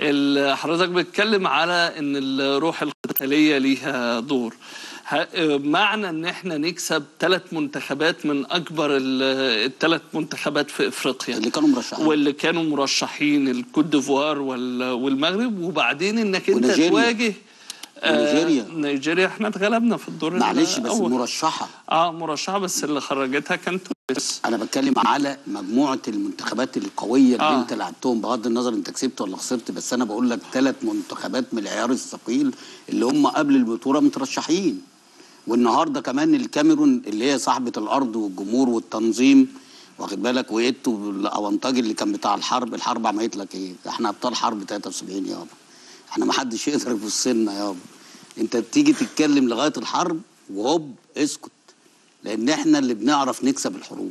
ال- حضرتك بتتكلم على ان الروح القتاليه ليها دور ه- معنى ان احنا نكسب ثلاث منتخبات من اكبر الثلاث منتخبات في افريقيا اللي كانوا مرشحين واللي كانوا مرشحين الكوت ديفوار وال- والمغرب وبابعدين انك انت ونيجيريا. تواجه آه، ونيجيريا. نيجيريا احنا اتغلبنا في الدور معلش بس الأول. مرشحه اه مرشحه بس اللي خرجتها كانت تونس انا بتكلم على مجموعه المنتخبات القويه اللي آه. انت لعبتهم بغض النظر انت كسبت ولا خسرت بس انا بقول لك ثلاث منتخبات من العيار الثقيل اللي هم قبل البطوله مترشحين والنهارده كمان الكاميرون اللي هي صاحبه الارض والجمهور والتنظيم واخد بالك وايتو الاونطاج اللي كان بتاع الحرب الحرب عملت لك ايه احنا ابطال حرب 73 يابا احنا ما حدش يقدر يبص لنا يابا انت بتيجي تتكلم لغايه الحرب وهوب اسكت لان احنا اللي بنعرف نكسب الحروب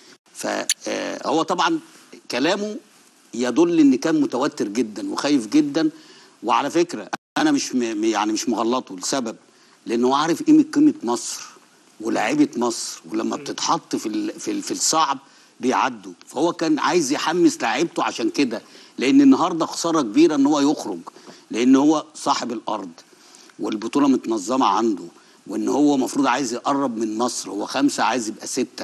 فهو طبعا كلامه يدل ان كان متوتر جدا وخايف جدا وعلى فكره انا مش م- يعني مش مغلطه لسبب لانه هو عارف قيمه قيمه مصر ولاعيبه مصر ولما بتتحط في ال- في ال- في الصعب بيعدوا فهو كان عايز يحمس لاعيبته عشان كده لان النهارده خساره كبيره ان هو يخرج لان هو صاحب الارض والبطوله متنظمه عنده وان هو المفروض عايز يقرب من مصر هو خمسه عايز يبقى سته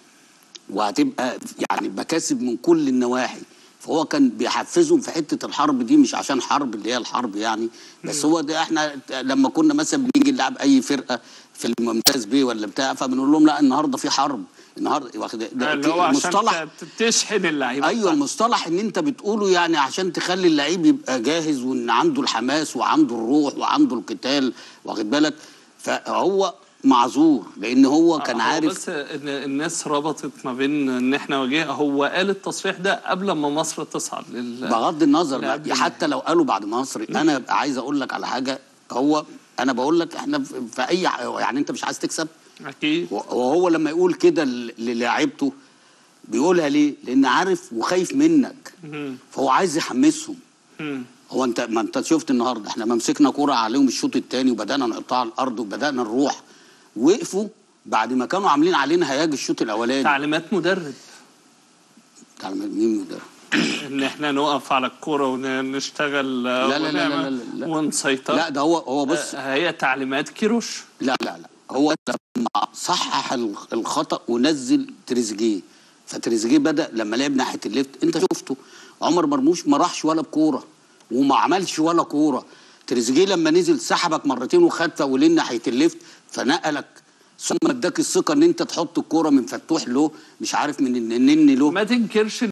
وهتبقى يعني مكاسب من كل النواحي فهو كان بيحفزهم في حته الحرب دي مش عشان حرب اللي هي الحرب يعني بس هو ده احنا لما كنا مثلا بنيجي نلعب اي فرقه في الممتاز بيه ولا بتاع فبنقول لهم لا النهارده في حرب النهارده واخد ده اللي هو عشان مصطلح ت- تشحن اللعيبه ايوه المصطلح ان انت بتقوله يعني عشان تخلي اللعيب يبقى جاهز وان عنده الحماس وعنده الروح وعنده القتال واخد بالك فهو معذور لان هو كان هو عارف بس ان الناس ربطت ما بين ان احنا واجهه هو قال التصريح ده قبل ما مصر تصعد لل بغض النظر لا، قبل حتى لو قالوا بعد مصر انا عايز اقول لك على حاجه هو انا بقول لك احنا في في اي يعني انت مش عايز تكسب اكيد وهو لما يقول كده ل- للاعيبته بيقولها ليه؟ لان عارف وخايف منك مم. فهو عايز يحمسهم مم. هو انت ما انت شفت النهارده احنا ما مسكنا كوره عليهم الشوط الثاني وبدانا نقطع الارض وبدانا نروح وقفوا بعد ما كانوا عاملين علينا هياج الشوط الاولاني تعليمات مدرب بتاع مين مدرب؟ ان احنا نقف على الكوره ونشتغل لا لا لا لا لا لا. ونسيطر لا ده هو هو بص آه، هي تعليمات كيروش لا لا لا هو لما صحح ال- الخطا ونزل تريزيجيه فتريزيجيه بدا لما لعب ناحيه الليفت انت شفته عمر مرموش ما راحش ولا بكوره وما عملش ولا كوره تريزيجيه لما نزل سحبك مرتين وخد فاولين ناحيه الليفت فنقلك ثم اداك الثقه ان انت تحط الكوره من فتوح له مش عارف من النني له ما تنكرش